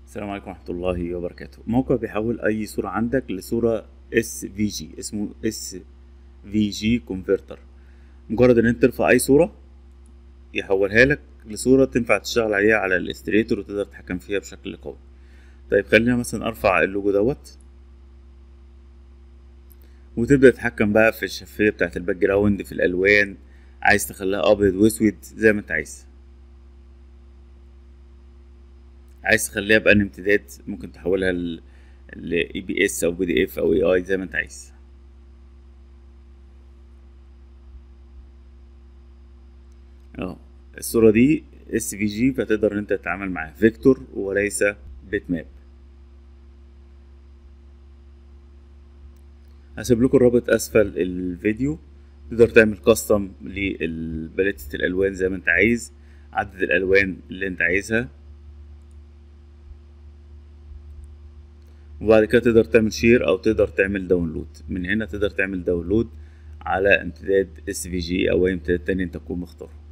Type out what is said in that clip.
السلام عليكم ورحمة الله وبركاته موقع بيحول أي صورة عندك لصورة اس في جي اسمه اس في جي كونفرتر مجرد إن أنت ترفع أي صورة يحولها لك لصورة تنفع تشتغل عليها على الاستريتور وتقدر تتحكم فيها بشكل قوي طيب خلينا مثلا أرفع اللوجو دوت وتبدأ تتحكم بقى في الشفافية بتاعت الباك جراوند في الألوان عايز تخليها أبيض وأسود زي ما أنت عايز عايز تخليها بأن امتداد ممكن تحولها ل اي بي اس او بي دي اف او اي اي زي ما انت عايز اه الصورة دي اس في جي فتقدر ان انت تتعامل معاها فيكتور وليس بيت ماب هسيب لكم الرابط اسفل الفيديو تقدر تعمل كاستم لباليتة الالوان زي ما انت عايز عدد الالوان اللي انت عايزها وبعد كده تقدر تعمل شير او تقدر تعمل داونلود من هنا تقدر تعمل داونلود على امتداد اس في جي او اي امتداد تاني انت تكون مختاره